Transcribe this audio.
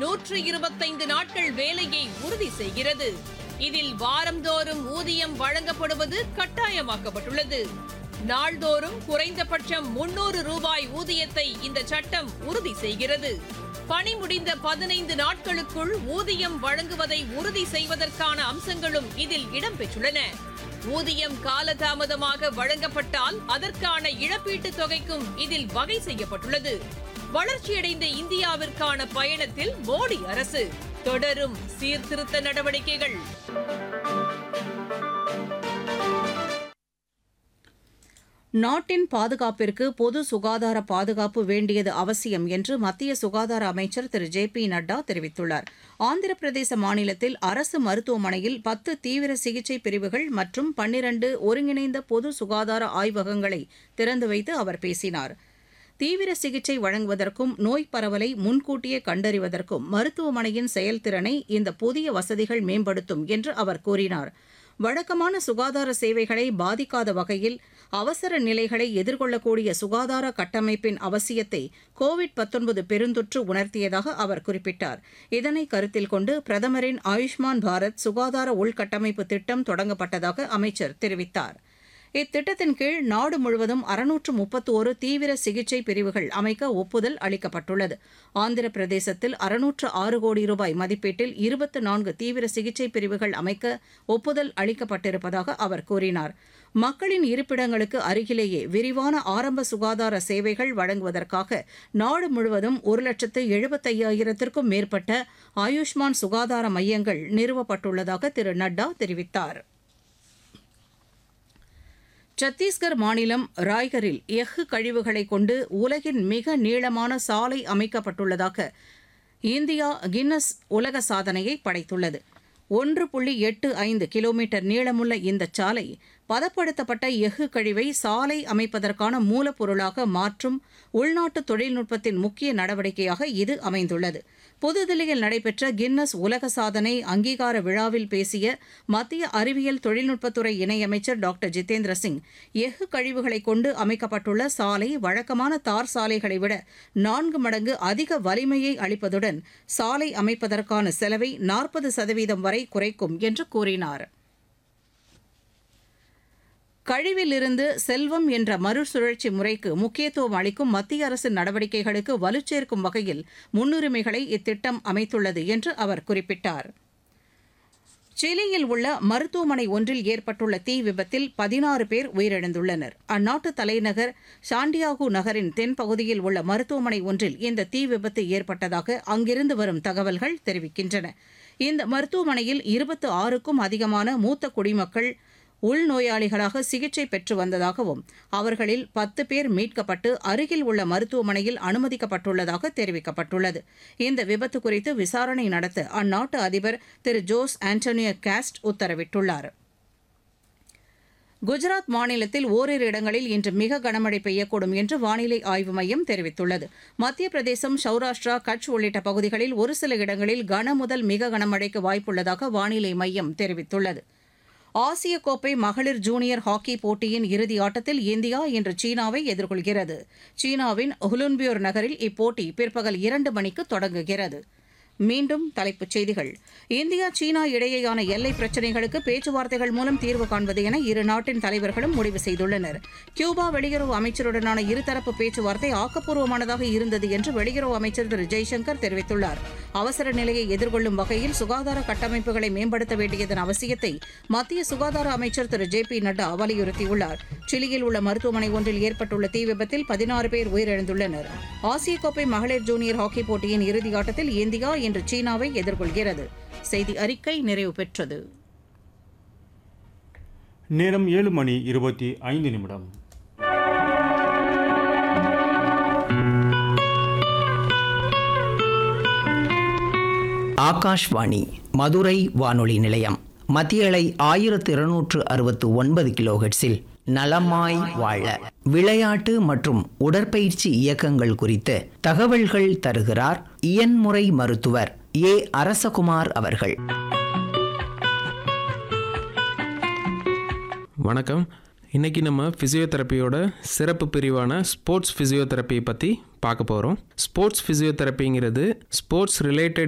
நூற்று இருபத்தைந்து நாட்கள் வேலையை உறுதி செய்கிறது இதில் வாரந்தோறும் ஊதியம் வழங்கப்படுவது கட்டாயமாக்கப்பட்டுள்ளது நாள்தோறும் குறைந்தபட்சம் முன்னூறு ரூபாய் ஊதியத்தை இந்த சட்டம் உறுதி செய்கிறது பணி முடிந்த பதினைந்து நாட்களுக்குள் ஊதியம் வழங்குவதை உறுதி செய்வதற்கான அம்சங்களும் இதில் இடம்பெற்றுள்ளன ஊதியம் காலதாமதமாக வழங்கப்பட்டால் அதற்கான இழப்பீட்டுத் தொகைக்கும் இதில் வகை செய்யப்பட்டுள்ளது வளர்ச்சியடைந்த இந்தியாவிற்கான பயணத்தில் மோடி அரசு தொடரும் சீர்திருத்த நடவடிக்கைகள் நாட்டின் பாதுகாப்பிற்கு பொது சுகாதார பாதுகாப்பு வேண்டியது அவசியம் என்று மத்திய சுகாதார அமைச்சர் திரு ஜே பி நட்டா தெரிவித்துள்ளார் ஆந்திர பிரதேச மாநிலத்தில் அரசு மருத்துவமனையில் பத்து தீவிர சிகிச்சை பிரிவுகள் மற்றும் பன்னிரண்டு ஒருங்கிணைந்த பொது சுகாதார ஆய்வகங்களை திறந்து வைத்து அவர் பேசினார் தீவிர சிகிச்சை வழங்குவதற்கும் நோய் பரவலை முன்கூட்டியே கண்டறிவதற்கும் மருத்துவமனையின் செயல்திறனை இந்த புதிய வசதிகள் மேம்படுத்தும் என்று அவர் கூறினார் வழக்கமான சுகாதார சேவைகளை பாதிக்காத வகையில் அவசர நிலைகளை எதிர்கொள்ளக்கூடிய சுகாதார கட்டமைப்பின் அவசியத்தை கோவிட் பெருந்தொற்று உணர்த்தியதாக அவர் குறிப்பிட்டார் இதனை கருத்தில் கொண்டு பிரதமரின் ஆயுஷ்மான் பாரத் சுகாதார உள்கட்டமைப்பு திட்டம் தொடங்கப்பட்டதாக அமைச்சர் தெரிவித்தார் இத்திட்டத்தின் கீழ் நாடு முழுவதும் அறுநூற்று முப்பத்தோரு தீவிர சிகிச்சை பிரிவுகள் அமைக்க ஒப்புதல் அளிக்கப்பட்டுள்ளது ஆந்திர பிரதேசத்தில் அறுநூற்று ஆறு கோடி ரூபாய் மதிப்பீட்டில் இருபத்து நான்கு தீவிர சிகிச்சை பிரிவுகள் அமைக்க ஒப்புதல் அளிக்கப்பட்டிருப்பதாக அவர் கூறினார் மக்களின் இருப்பிடங்களுக்கு அருகிலேயே விரிவான ஆரம்ப சுகாதார சேவைகள் வழங்குவதற்காக நாடு முழுவதும் ஒரு லட்சத்து எழுபத்தையாயிரத்திற்கும் மேற்பட்ட ஆயுஷ்மான் சுகாதார மையங்கள் நிறுவப்பட்டுள்ளதாக திரு நட்டா தெரிவித்தார் சத்தீஸ்கர் மாநிலம் ராய்கரில் எஃகு கழிவுகளை கொண்டு உலகின் மிக நீளமான சாலை அமைக்கப்பட்டுள்ளதாக இந்தியா கின்னஸ் உலக சாதனையை படைத்துள்ளது ஒன்று புள்ளி எட்டு ஐந்து கிலோமீட்டர் நீளமுள்ள இந்த சாலை பதப்படுத்தப்பட்ட எஃகு கழிவை சாலை அமைப்பதற்கான மூலப்பொருளாக மாற்றும் உள்நாட்டு தொழில்நுட்பத்தின் முக்கிய நடவடிக்கையாக இது அமைந்துள்ளது புதுதில்லியில் நடைபெற்ற கின்னஸ் உலக சாதனை அங்கீகார விழாவில் பேசிய மத்திய அறிவியல் தொழில்நுட்பத்துறை இணையமைச்சர் டாக்டர் ஜிதேந்திர சிங் எஃகு கழிவுகளை கொண்டு அமைக்கப்பட்டுள்ள சாலை வழக்கமான தார் சாலைகளை விட நான்கு மடங்கு அதிக வலிமையை அளிப்பதுடன் சாலை அமைப்பதற்கான செலவை நாற்பது சதவீதம் வரை குறைக்கும் என்று கூறினார் கழிவிலிருந்து செல்வம் என்ற மறுசுழற்சி முறைக்கு முக்கியத்துவம் அளிக்கும் மத்திய அரசின் நடவடிக்கைகளுக்கு வலுச்சேர்க்கும் வகையில் முன்னுரிமைகளை இத்திட்டம் அமைத்துள்ளது என்று அவர் குறிப்பிட்டார் சிலியில் உள்ள மருத்துவமனை ஒன்றில் ஏற்பட்டுள்ள தீ விபத்தில் பதினாறு பேர் உயிரிழந்துள்ளனர் அந்நாட்டு தலைநகர் சாண்டியாகு நகரின் தென்பகுதியில் உள்ள மருத்துவமனை ஒன்றில் இந்த தீ விபத்து ஏற்பட்டதாக அங்கிருந்து வரும் தகவல்கள் தெரிவிக்கின்றன இந்த மருத்துவமனையில் இருபத்து ஆறுக்கும் அதிகமான மூத்த குடிமக்கள் உள்நோயாளிகளாக சிகிச்சை பெற்று வந்ததாகவும் அவர்களில் பத்து பேர் மீட்கப்பட்டு அருகில் உள்ள மருத்துவமனையில் அனுமதிக்கப்பட்டுள்ளதாக தெரிவிக்கப்பட்டுள்ளது இந்த விபத்து குறித்து விசாரணை நடத்த அந்நாட்டு அதிபர் திரு ஜோஸ் ஆண்டோனியோ காஸ்ட் உத்தரவிட்டுள்ளார் குஜராத் மாநிலத்தில் ஓரிரு இடங்களில் இன்று மிக கனமழை பெய்யக்கூடும் என்று வானிலை ஆய்வு மையம் தெரிவித்துள்ளது மத்திய பிரதேசம் சௌராஷ்டிரா கட்ச் உள்ளிட்ட பகுதிகளில் ஒரு சில இடங்களில் கன முதல் மிக கனமழைக்கு வாய்ப்புள்ளதாக வானிலை மையம் தெரிவித்துள்ளது ஆசிய கோப்பை மகளிர் ஜூனியர் ஹாக்கி போட்டியின் இறுதி ஆட்டத்தில் இந்தியா இன்று சீனாவை எதிர்கொள்கிறது சீனாவின் ஹுலுன்பியோர் நகரில் இப்போட்டி பிற்பகல் இரண்டு மணிக்கு தொடங்குகிறது மீண்டும் தலைப்புச் செய்திகள் இந்தியா சீனா இடையேயான எல்லை பிரச்சினைகளுக்கு பேச்சுவார்த்தைகள் மூலம் தீர்வு காண்பது என இரு நாட்டின் தலைவர்களும் முடிவு செய்துள்ளனர் கியூபா வெளியுறவு அமைச்சருடனான இருதரப்பு பேச்சுவார்த்தை ஆக்கப்பூர்வமானதாக இருந்தது என்று வெளியுறவு அமைச்சர் திரு ஜெய்சங்கர் தெரிவித்துள்ளார் அவசர நிலையை எதிர்கொள்ளும் வகையில் சுகாதார கட்டமைப்புகளை மேம்படுத்த வேண்டியதன் அவசியத்தை மத்திய சுகாதார அமைச்சர் திரு ஜே பி நட்டா வலியுறுத்தியுள்ளார் சிலியில் உள்ள மருத்துவமனை ஒன்றில் ஏற்பட்டுள்ள தீ விபத்தில் பதினாறு பேர் உயிரிழந்துள்ளனர் ஆசிய கோப்பை மகளிர் ஜூனியர் ஹாக்கி போட்டியின் இறுதி ஆட்டத்தில் இந்தியா இன்று சீனாவை எதிர்கொள்கிறது செய்தி அறிக்கை நிறைவு பெற்றது நேரம் ஏழு மணி இருபத்தி ஐந்து நிமிடம் ஆகாஷ்வாணி மதுரை வானொலி நிலையம் மத்திய அலை ஆயிரத்து இருநூற்று அறுபத்து ஒன்பது கிலோஹெட்ஸில் நலமாய் வாழ விளையாட்டு மற்றும் உடற்பயிற்சி இயக்கங்கள் குறித்து தகவல்கள் தருகிறார் இயன்முறை மருத்துவர் ஏ அரசகுமார் அவர்கள் வணக்கம் இன்றைக்கி நம்ம ஃபிசியோதெரப்பியோட சிறப்பு பிரிவான ஸ்போர்ட்ஸ் ஃபிசியோதெரப்பி பற்றி பார்க்க போகிறோம் ஸ்போர்ட்ஸ் ஃபிசியோதெரப்பிங்கிறது ஸ்போர்ட்ஸ் ரிலேட்டட்